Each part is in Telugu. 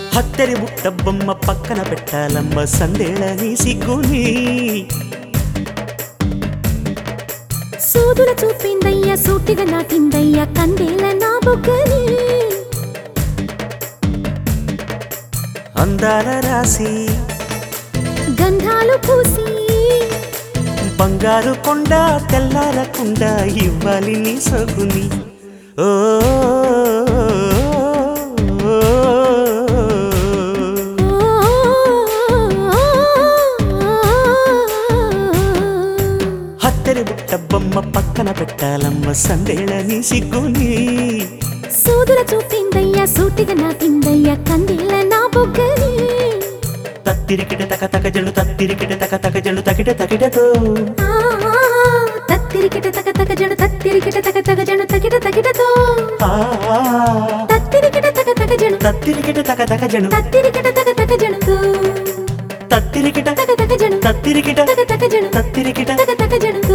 హత్తెరి బుట్ట బొమ్మ పక్కన పెట్టాలమ్మ సందేళని సిగ్గుని సూదుల చూపిందయ్య సూటిగా నాటిందయ్య కందేల నా బొగ్గని అందాల రాసి గంధాలు పూసి బంగారు కొండ తెల్లారకుండా ఇవ్వాలి నీ సగుని ఓ హత్తెరి బుట్ట బొమ్మ పక్కన పెట్టాలమ్మ సందేళని సిగ్గుని సూదుల చూపిందయ్య సూటిగా నాటిందయ్య కందేల నా బొగ్గని తత్తిరికిట తక తక జను తత్తిరికిట తక తక జను తకిట తకిటతో ఆ, తత్తిరికిట తక తక జడు తత్తిరికిట తక తక జడు తకిట తకిటతో ఆ, తత్తిరికిట తక తక జడు తత్తిరికిట తక తక జను తత్తిరికిట తక తక జడుతో తత్తిరికిట తక తక జడు తత్తిరికిట తక తక జడు తత్తిరికిట తక తక జడుతో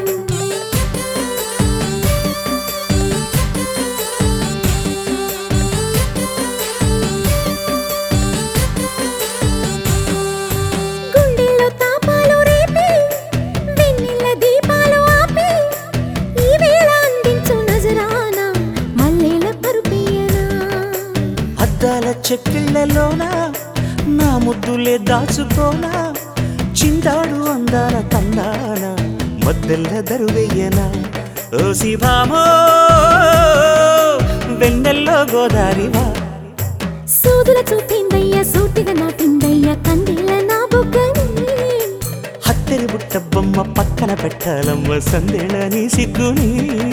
గుండెల్లో తాపాలు రేపి వెన్నెల దీపాలు ఆపి ఈ వేళ అందించు నజరానా మల్లెల పరుపియనా అద్దాల చెక్కిళ్ళలోన నా ముద్దులే దాచుకోనా చిందాడు అందాల తందాన మద్దెల్ల దరువెయ్యనా ఓ శిభామో వెన్నెల్లో గోదారివా సూదుల చూపిందయ్య సూటిగా నాటిందయ్య కందిల నా బుగ్గని హత్తెరి బుట్ట బొమ్మ పక్కన పెట్టాలమ్మ సందేళని సిగ్గుని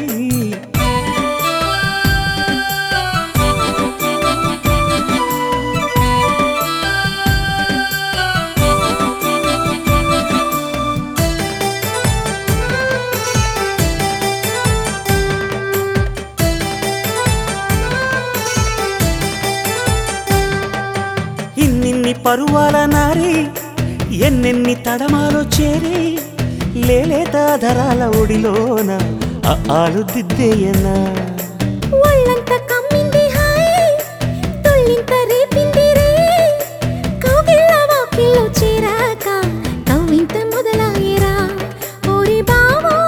ఇన్నిన్ని పరువాల నారి ఎన్నెన్ని తడమాలో చేరి లేలేత ధరాల ఒడిలోన ఆ ఆలు దిద్దేయనా ఒళ్ళంత కమ్మింది హాయ్ తొల్లింత రేపింది రే కౌగిళ్ళ వాకిల్లో చేరాక కవ్వింత మొదలాయరా ఓరి బావా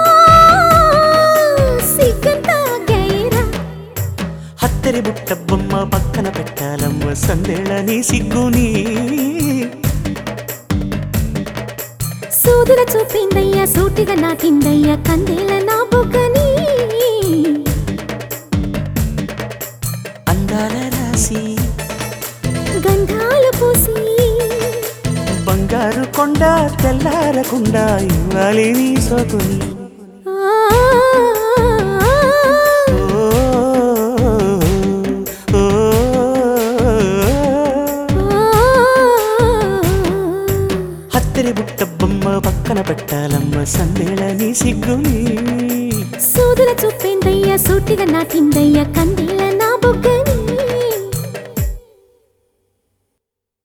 సిగ్గంత గైరా హత్తెరి బుట్ట బొమ్మ పక్కన పెట్టాలమ్మ సందేళని సిగ్గుని సూదుల చూపిందయ్య సూటిగా నాటిందయ్య కందేల నా బుగ్గని అందాల రాసి గంధాలు పూసి బంగారు కొండ తెల్లారకుండా ఇవ్వాలి నీ సోకుని ఆ, ఓ, ఓ, హత్తెరి బుట్ట బొమ్మ పక్కన పెట్టాలమ్మ సందేళని సిగ్గుని సూదుల చూపిందయ్య సూటిగా నాటిందయ్య కంది